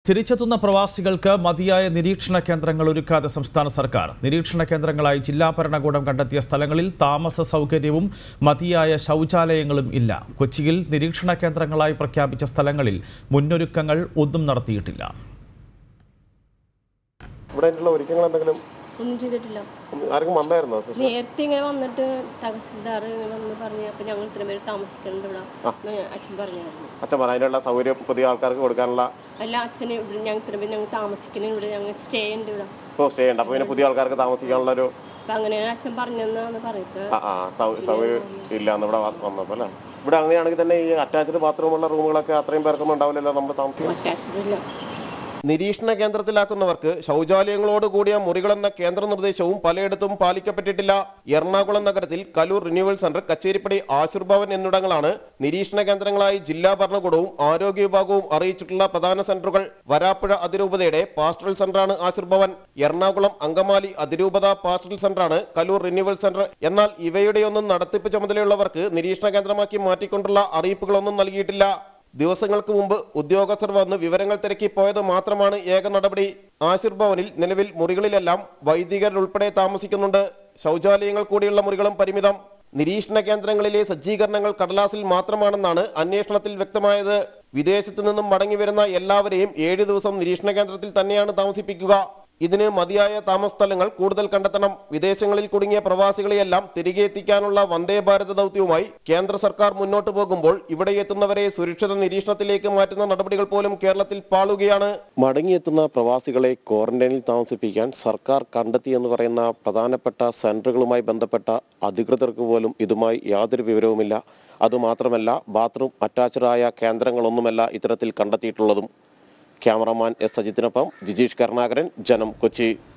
തിരിച്ചെത്തുന്ന പ്രവാസികൾക്ക് മതിയായ നിരീക്ഷണ കേന്ദ്രങ്ങൾ ഒരുക്കാതെ സംസ്ഥാന സർക്കാർ നിരീക്ഷണ കേന്ദ്രങ്ങളായി ജില്ലാ ഭരണകൂടം കണ്ടെത്തിയ സ്ഥലങ്ങളിൽ താമസ സൗകര്യവും മതിയായ ശൗചാലയങ്ങളും ഇല്ല കൊച്ചിയിൽ നിരീക്ഷണ കേന്ദ്രങ്ങളായി പ്രഖ്യാപിച്ച സ്ഥലങ്ങളിൽ മുന്നൊരുക്കങ്ങൾ ഒന്നും നടത്തിയിട്ടില്ല ഇവിടെ അതിനുള്ള ഒരുക്കങ്ങൾ എന്തെങ്കിലും ഒന്നും ചെയ്തിട്ടില്ല ആർക്കും വന്നായിരുന്നോ സിസ്റ്റർ? നേരത്തെ ഇങ്ങനെ വന്നിട്ട് തഹസിൽദാർ ഇങ്ങനെ വന്ന് പറഞ്ഞു അപ്പൊ ഞങ്ങൾ ഇത്രയും പേര് താമസിക്കുന്നുണ്ട് ഇവിടെ എന്ന് അച്ഛൻ പറഞ്ഞായിരുന്നു അച്ഛൻ പറ അതിനുള്ള സൗകര്യം പുതിയ ആൾക്കാർക്ക് കൊടുക്കാനുള്ള അല്ല അച്ഛന് ഇവിടെ ഞങ്ങൾ ഇത്രയും പേര് ഞങ്ങൾ താമസിക്കുന്നത് ഇവിടെ ഞങ്ങൾ സ്റ്റേ ഉണ്ട് ഇവിടെ ഇപ്പോൾ സ്റ്റേ ഉണ്ട് അപ്പോൾ പിന്നെ പുതിയ ആൾക്കാർക്ക് താമസിക്കാനുള്ള ഒരു അപ്പൊ അങ്ങനെ അച്ഛൻ പറഞ്ഞെന്നാണ് പറയുന്നത് ആ ആ സൗ- സൗകര്യം ഇല്ല എന്ന് ഇവിടെ വ- വന്നപ്പോൾ അല്ലേ ഇവിടെ അങ്ങനെയാണെങ്കിൽ തന്നെ ഈ അറ്റാച്ച്ഡ് ബാത്റൂമുള്ള റൂമുകളൊക്കെ അത്രയും പേർക്കൊന്നും ഉണ്ടാവില്ലല്ലോ നമ്മൾ താമസിക്കുന്നത് അറ്റാച്ചില്ല നിരീക്ഷണ കേന്ദ്രത്തിലാക്കുന്നവർക്ക് ശൗചാലയങ്ങളോട് കൂടിയ മുറികളെന്ന കേന്ദ്ര നിർദ്ദേശവും പലയിടത്തും പാലിക്കപ്പെട്ടിട്ടില്ല എറണാകുളം നഗരത്തിൽ കലൂർ റിന്യൂവൽ സെന്റർ കച്ചേരിപ്പടി ആശുർഭവൻ എന്നിടങ്ങളാണ് നിരീക്ഷണ കേന്ദ്രങ്ങളായി ജില്ലാ ഭരണകൂടവും ആരോഗ്യ വിഭാഗവും അറിയിച്ചിട്ടുള്ള പ്രധാന സെന്ററുകൾ വരാപ്പുഴ അതിരൂപതയുടെ പാസ്റ്ററൽ സെന്ററാണ് ആശുർഭവൻ എറണാകുളം അങ്കമാലി അതിരൂപത പാസ്റ്ററൽ സെന്ററാണ് കലൂർ റിന്യൂവൽ സെന്റർ എന്നാൽ ഇവയുടെയൊന്നും നടത്തിപ്പ് ചുമതലയുള്ളവർക്ക് നിരീക്ഷണ കേന്ദ്രമാക്കി മാറ്റിക്കൊണ്ടുള്ള അറിയിപ്പുകളൊന്നും നൽകിയിട്ടില്ല ദിവസങ്ങൾക്ക് മുമ്പ് ഉദ്യോഗസ്ഥർ വന്ന് വിവരങ്ങൾ തിരക്കി പോയത് മാത്രമാണ് ഏക നടപടി ആശുർഭവനിൽ നിലവിൽ മുറികളിലെല്ലാം വൈദികരുൾപ്പെടെ താമസിക്കുന്നുണ്ട് ശൗചാലയങ്ങൾ കൂടിയുള്ള മുറികളും പരിമിതം നിരീക്ഷണ കേന്ദ്രങ്ങളിലെ സജ്ജീകരണങ്ങൾ കടലാസിൽ മാത്രമാണെന്നാണ് അന്വേഷണത്തിൽ വ്യക്തമായത് വിദേശത്തു നിന്നും മടങ്ങി വരുന്ന എല്ലാവരെയും ഏഴ് ദിവസം നിരീക്ഷണ കേന്ദ്രത്തിൽ തന്നെയാണ് താമസിപ്പിക്കുക ഇതിന് മതിയായ താമസ സ്ഥലങ്ങൾ കൂടുതൽ കണ്ടെത്തണം വിദേശങ്ങളിൽ കുടുങ്ങിയ പ്രവാസികളെയെല്ലാം തിരികെ എത്തിക്കാനുള്ള വന്ദേ ഭാരത് ദൗത്യവുമായി കേന്ദ്ര സർക്കാർ മുന്നോട്ട് പോകുമ്പോൾ ഇവിടെ എത്തുന്നവരെ സുരക്ഷിത നിരീക്ഷണത്തിലേക്ക് മാറ്റുന്ന നടപടികൾ പോലും കേരളത്തിൽ പാളുകയാണ് മടങ്ങിയെത്തുന്ന പ്രവാസികളെ ക്വാറന്റൈനിൽ താമസിപ്പിക്കാൻ സർക്കാർ കണ്ടെത്തിയെന്ന് പറയുന്ന പ്രധാനപ്പെട്ട സെന്ററുകളുമായി ബന്ധപ്പെട്ട അധികൃതർക്ക് പോലും ഇതുമായി യാതൊരു വിവരവുമില്ല അതുമാത്രമല്ല ബാത്റൂം അറ്റാച്ച്ഡായ കേന്ദ്രങ്ങളൊന്നുമല്ല ഇത്തരത്തിൽ കണ്ടെത്തിയിട്ടുള്ളതും ക്യാമറമാൻ എസ് സജിത്തിനൊപ്പം ജിജീഷ് കരുണാകരൻ ജനം കൊച്ചി